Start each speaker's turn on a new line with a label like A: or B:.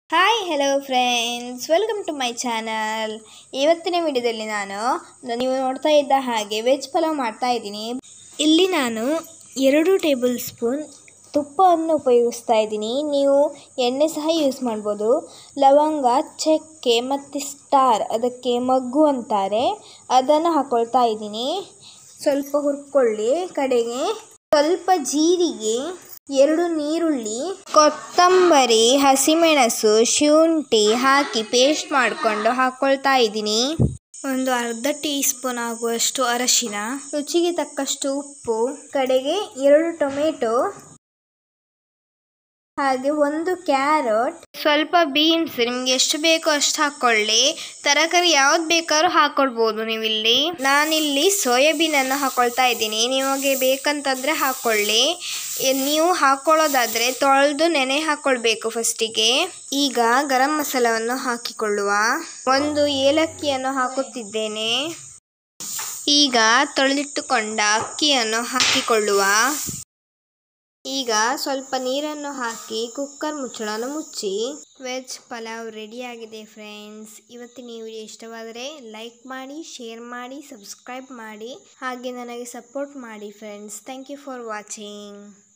A: hi hello friends welcome to my channel ಇವತ್ತಿನ ವಿಡಿಯೋದಲ್ಲಿ ನಾನು ನೀವು ನೋಡ್ತಾ ಇದ್ದ ಹಾಗೆ ವೆಜ್ ಪಲಾವ್ ಮಾಡ್ತಾ ಇದ್ದೀನಿ ಇಲ್ಲಿ ನಾನು ಎರಡು ಟೇಬಲ್ ಸ್ಪೂನ್ ತುಪ್ಪವನ್ನು ಉಪಯೋಗಿಸ್ತಾ ಇದ್ದೀನಿ ನೀವು ಎಣ್ಣೆ ಸಹ ಯೂಸ್ ಮಾಡ್ಬೋದು ಲವಂಗ ಚಕ್ಕೆ ಮತ್ತು ಸ್ಟಾರ್ ಅದಕ್ಕೆ ಮಗ್ಗು ಅಂತಾರೆ ಅದನ್ನು ಹಾಕ್ಕೊಳ್ತಾ ಇದ್ದೀನಿ ಸ್ವಲ್ಪ ಹುರ್ಕೊಳ್ಳಿ ಕಡೆಗೆ ಸ್ವಲ್ಪ ಜೀರಿಗೆ ಎರಡು ನೀರುಳ್ಳಿ ಕೊತ್ತಂಬರಿ ಹಸಿಮೆಣಸು ಶುಂಠಿ ಹಾಕಿ ಪೇಸ್ಟ್ ಮಾಡಿಕೊಂಡು ಹಾಕ್ಕೊಳ್ತಾ ಇದ್ದೀನಿ ಒಂದು ಅರ್ಧ ಟೀ ಸ್ಪೂನ್ ಆಗುವಷ್ಟು ಅರಶಿನ ರುಚಿಗೆ ತಕ್ಕಷ್ಟು ಉಪ್ಪು ಕಡೆಗೆ ಎರಡು ಟೊಮೆಟೊ ಹಾಗೆ ಒಂದು ಕ್ಯಾರೆಟ್ ಸ್ವಲ್ಪ ಬೀನ್ಸ್ ನಿಮ್ಗೆ ಎಷ್ಟು ಬೇಕೋ ಅಷ್ಟು ಹಾಕ್ಕೊಳ್ಳಿ ತರಕಾರಿ ಯಾವ್ದು ಬೇಕಾದ್ರೂ ಹಾಕ್ಕೊಳ್ಬೋದು ನೀವು ಇಲ್ಲಿ ನಾನಿಲ್ಲಿ ಸೋಯಾಬೀನ್ ಅನ್ನು ಹಾಕೊಳ್ತಾ ಇದ್ದೀನಿ ನಿಮಗೆ ಬೇಕಂತಂದ್ರೆ ಹಾಕ್ಕೊಳ್ಳಿ ಎ- ನೀವು ಹಾಕೊಳ್ಳೋದಾದ್ರೆ ತೊಳೆದು ನೆನೆ ಹಾಕ್ಕೊಳ್ಬೇಕು ಫಸ್ಟಿಗೆ ಈಗ ಗರಂ ಮಸಾಲವನ್ನು ಹಾಕಿಕೊಳ್ಳುವ ಒಂದು ಏಲಕ್ಕಿಯನ್ನು ಹಾಕುತ್ತಿದ್ದೇನೆ ಈಗ ತೊಳೆದಿಟ್ಟುಕೊಂಡ ಅಕ್ಕಿಯನ್ನು ಹಾಕಿಕೊಳ್ಳುವ ಈಗ ಸ್ವಲ್ಪ ನೀರನ್ನು ಹಾಕಿ ಕುಕ್ಕರ್ ಮುಚ್ಚಳನ ಮುಚ್ಚಿ ವೆಜ್ ಪಲಾವ್ ರೆಡಿಯಾಗಿದೆ ಫ್ರೆಂಡ್ಸ್ ಇವತ್ತಿನ ಈ ವಿಡಿಯೋ ಇಷ್ಟವಾದರೆ ಲೈಕ್ ಮಾಡಿ ಶೇರ್ ಮಾಡಿ ಸಬ್ಸ್ಕ್ರೈಬ್ ಮಾಡಿ ಹಾಗೆ ನನಗೆ ಸಪೋರ್ಟ್ ಮಾಡಿ friends thank you for watching